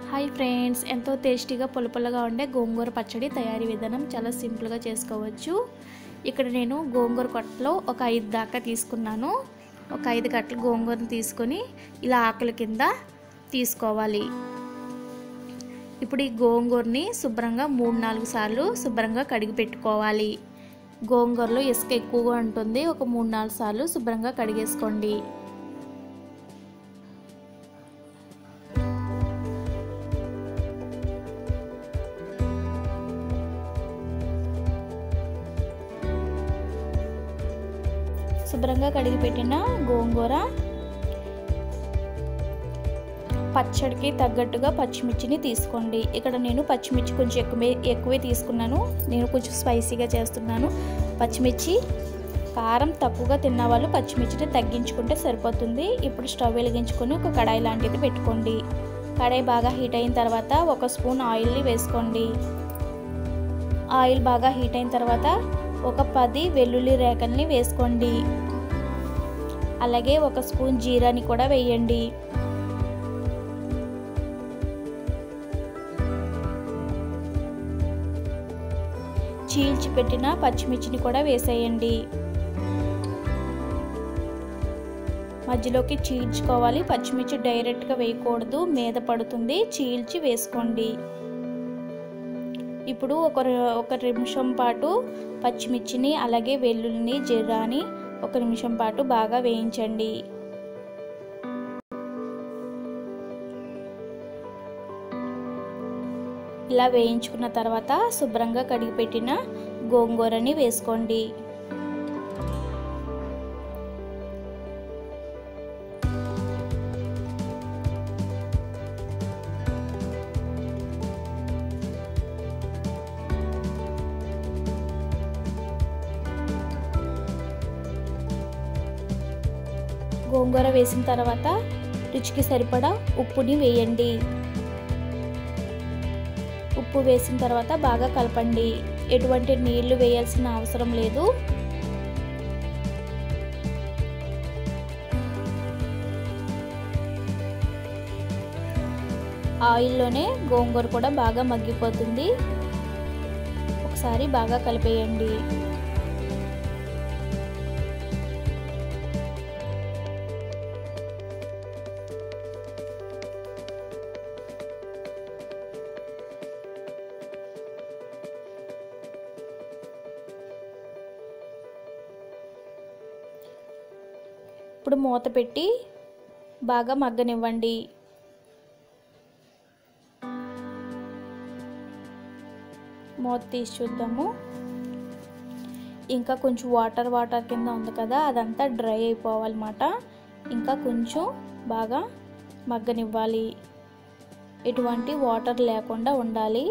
hi friends ఎంతో టేస్టీగా పులుపులుగా ఉండే గోంగూర పచ్చడి తయారీ విధానం చాలా సింపుల్గా చేసుకోవచ్చు ఇక్కడ నేను గోంగూర కొట్టలో ఒక ఐదు దాకా తీసుకున్నాను ఒక ఐదు కట్టలు గోంగూరను తీసుకొని ఇలా ఆకుల కింద తీసుకోవాలి ఇప్పుడు ఈ గోంగూరని శుభ్రంగా మూడు నాలుగు సార్లు శుభ్రంగా కడిగి పెట్టుకోవాలి గోంగూరలో ఇసుక ఎక్కువగా ఉంటుంది ఒక మూడు నాలుగు సార్లు శుభ్రంగా కడిగేసుకోండి శుభ్రంగా కడిగి పెట్టిన గోంగూర పచ్చడికి తగ్గట్టుగా పచ్చిమిర్చిని తీసుకోండి ఇక్కడ నేను పచ్చిమిర్చి కొంచెం ఎక్కువే ఎక్కువే తీసుకున్నాను నేను కొంచెం స్పైసీగా చేస్తున్నాను పచ్చిమిర్చి కారం తక్కువగా తిన్న వాళ్ళు పచ్చిమిర్చిని తగ్గించుకుంటే సరిపోతుంది ఇప్పుడు స్టవ్ వెలిగించుకొని ఒక కడాయి లాంటిది పెట్టుకోండి కడాయి బాగా హీట్ అయిన తర్వాత ఒక స్పూన్ ఆయిల్ని వేసుకోండి ఆయిల్ బాగా హీట్ అయిన తర్వాత ఒక పది వెల్లుల్లి రేకల్ని వేసుకోండి అలాగే ఒక స్పూన్ జీరాని కూడా వేయండి చీల్చి పెట్టిన పచ్చిమిర్చిని కూడా వేసేయండి మధ్యలోకి చీల్చుకోవాలి పచ్చిమిర్చి డైరెక్ట్గా వేయకూడదు మీద పడుతుంది చీల్చి వేసుకోండి ఇప్పుడు ఒక ఒక నిమిషం పాటు పచ్చిమిర్చిని అలాగే వెల్లుల్లిని జీరాని ఒక నిమిషం పాటు బాగా వేయించండి ఇలా వేయించుకున్న తర్వాత శుభ్రంగా కడిగి పెట్టిన గోంగూరని వేసుకోండి గోంగూర వేసిన తర్వాత రుచికి సరిపడా ఉప్పుని వేయండి ఉప్పు వేసిన తర్వాత బాగా కలపండి ఎటువంటి నీళ్లు వేయాల్సిన అవసరం లేదు ఆయిల్లోనే గోంగూర కూడా బాగా మగ్గిపోతుంది ఒకసారి బాగా కలిపేయండి ఇప్పుడు మూత పెట్టి బాగా మగ్గనివ్వండి మూత తీసి చూద్దాము ఇంకా కొంచెం వాటర్ వాటర్ కింద ఉంది కదా అదంతా డ్రై అయిపోవాలన్నమాట ఇంకా కొంచెం బాగా మగ్గనివ్వాలి ఎటువంటి వాటర్ లేకుండా ఉండాలి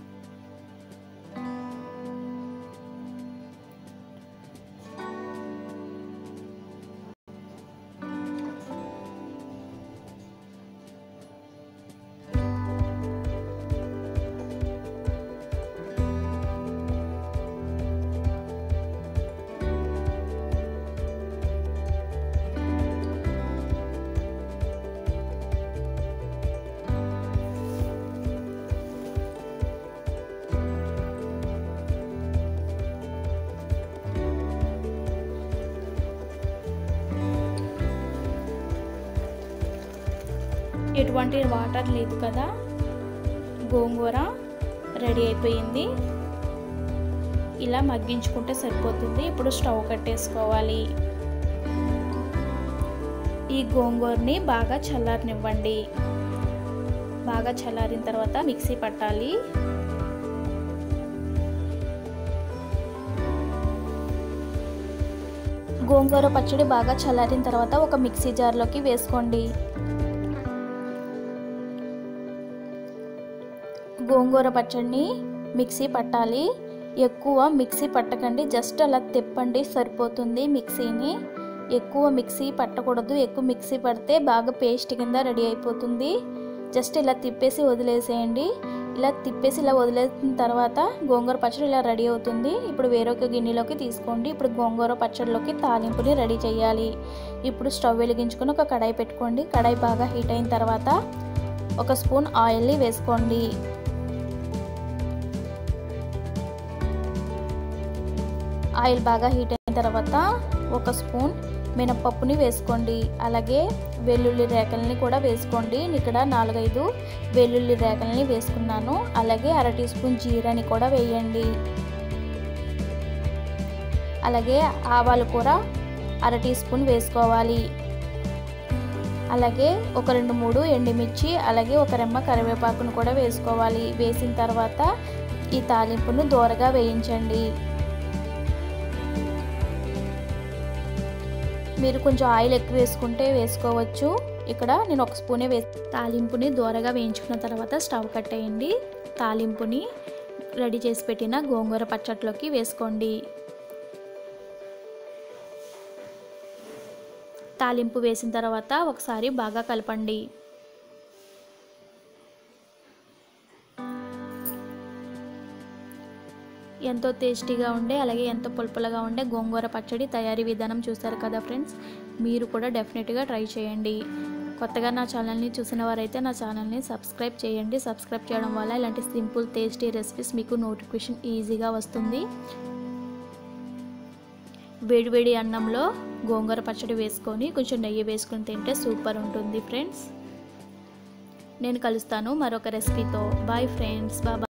ఎటువంటి వాటర్ లేదు కదా గోంగూర రెడీ అయిపోయింది ఇలా మగ్గించుకుంటే సరిపోతుంది ఇప్పుడు స్టవ్ కట్టేసుకోవాలి ఈ గోంగూరని బాగా చల్లారనివ్వండి బాగా చల్లారిన తర్వాత మిక్సీ పట్టాలి గోంగూర పచ్చడి బాగా చల్లారిన తర్వాత ఒక మిక్సీ జార్లోకి వేసుకోండి గోంగూర పచ్చడిని మిక్సీ పట్టాలి ఎక్కువ మిక్సీ పట్టకండి జస్ట్ అలా తిప్పండి సరిపోతుంది మిక్సీని ఎక్కువ మిక్సీ పట్టకూడదు ఎక్కువ మిక్సీ పడితే బాగా పేస్ట్ కింద రెడీ అయిపోతుంది జస్ట్ ఇలా తిప్పేసి వదిలేసేయండి ఇలా తిప్పేసి ఇలా వదిలేసిన తర్వాత గోంగూర పచ్చడి ఇలా రెడీ అవుతుంది ఇప్పుడు వేరొక గిన్నెలోకి తీసుకోండి ఇప్పుడు గోంగూర పచ్చడిలోకి తాలింపుని రెడీ చేయాలి ఇప్పుడు స్టవ్ వెలిగించుకొని ఒక కడాయి పెట్టుకోండి కడాయి బాగా హీట్ అయిన తర్వాత ఒక స్పూన్ ఆయిల్ని వేసుకోండి ఆయిల్ బాగా హీట్ అయిన తర్వాత ఒక స్పూన్ మినపప్పుని వేసుకోండి అలాగే వెల్లుల్లి రేకల్ని కూడా వేసుకోండి ఇక్కడ నాలుగైదు వెల్లుల్లి రేకల్ని వేసుకున్నాను అలాగే అర టీ స్పూన్ జీరాని కూడా వేయండి అలాగే ఆవాలు కూర అర టీ స్పూన్ వేసుకోవాలి అలాగే ఒక రెండు మూడు ఎండుమిర్చి అలాగే ఒక రెమ్మ కరివేపాకును కూడా వేసుకోవాలి వేసిన తర్వాత ఈ తాలింపును దూరగా వేయించండి మీరు కొంచెం ఆయిల్ ఎక్కువ వేసుకుంటే వేసుకోవచ్చు ఇక్కడ నేను ఒక స్పూనే వే తాలింపుని దూరగా వేయించుకున్న తర్వాత స్టవ్ కట్టేయండి తాలింపుని రెడీ చేసి పెట్టిన గోంగూర పచ్చట్లోకి వేసుకోండి తాలింపు వేసిన తర్వాత ఒకసారి బాగా కలపండి ఎంతో టేస్టీగా ఉండే అలాగే ఎంతో పులుపులుగా ఉండే గోంగూర పచ్చడి తయారీ విధానం చూస్తారు కదా ఫ్రెండ్స్ మీరు కూడా డెఫినెట్గా ట్రై చేయండి కొత్తగా నా ఛానల్ని చూసిన వారైతే నా ఛానల్ని సబ్స్క్రైబ్ చేయండి సబ్స్క్రైబ్ చేయడం వల్ల ఇలాంటి సింపుల్ టేస్టీ రెసిపీస్ మీకు నోటిఫికేషన్ ఈజీగా వస్తుంది వేడివేడి అన్నంలో గోంగూర పచ్చడి వేసుకొని కొంచెం నెయ్యి వేసుకొని తింటే సూపర్ ఉంటుంది ఫ్రెండ్స్ నేను కలుస్తాను మరొక రెసిపీతో బాయ్ ఫ్రెండ్స్ బాయ్